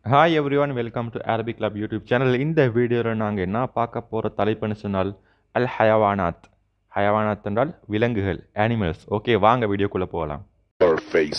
Hi everyone welcome to Arabic club YouTube channel இந்த வீடியோவில் நாங்கள் என்ன பார்க்க போகிற தலைப்புன்னு சொன்னால் அல் ஹயவானாத் ஹயவானாத் என்றால் விலங்குகள் அனிமல்ஸ் ஓகே வாங்க வீடியோக்குள்ளே போகலாம் her face.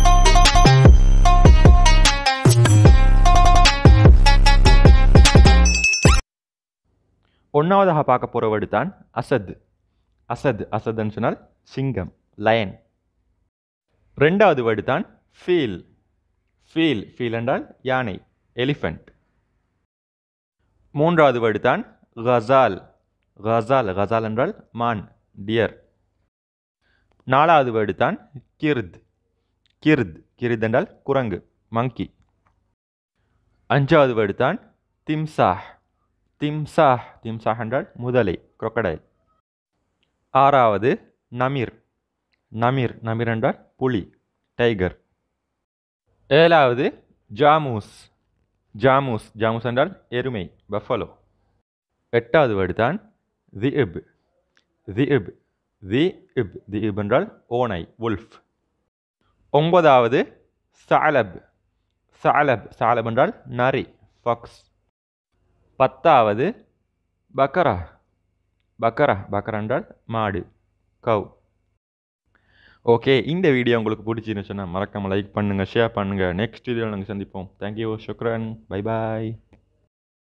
ஒன்றாவதாக பார்க்க போகிற வேர்டு தான் அசத் அசத் அசத்ன்னு சொன்னால் சிங்கம் லயன் ரெண்டாவது வேர்டு தான் ஃபீல் ஃபீல் ஃபீல் என்றால் யானை எலிஃபண்ட் மூன்றாவது வேர்டு தான் கசால் கசால் கசால் என்றால் மான் டியர் நாலாவது வேர்டு தான் கிர்த் கிர்த் கிர்த் என்றால் குரங்கு மங்கி அஞ்சாவது வேர்டு தான் திம்சாஹ் திம்சாஹ் திம்சாஹ் என்றால் முதலை crocodile ஆறாவது நமிர் நமிர் நமிர் என்றால் புலி டைகர் ஏழாவது ஜாமூஸ் ஜாமூஸ் ஜாமூஸ் என்றால் எருமை பஃபலோ எட்டாவது வேர்டு தான் தி இப் தி இப் தி இப் தி இப் என்றால் ஓனை உல்ஃப் ஒன்பதாவது சாலப் சாலப் சாலப் என்றால் நரி ஃபாக்ஸ் பத்தாவது பக்கரா பக்கரா பக்கரா என்றால் மாடு கவ் ஓகே இந்த வீடியோ உங்களுக்கு பிடிச்சிருந்துச்சுன்னா மறக்காமல் லைக் பண்ணுங்கள் ஷேர் பண்ணுங்கள் நெக்ஸ்ட் வீடியோவில் நாங்கள் சந்திப்போம் தேங்க்யூ சுக்ரன் பை பாய்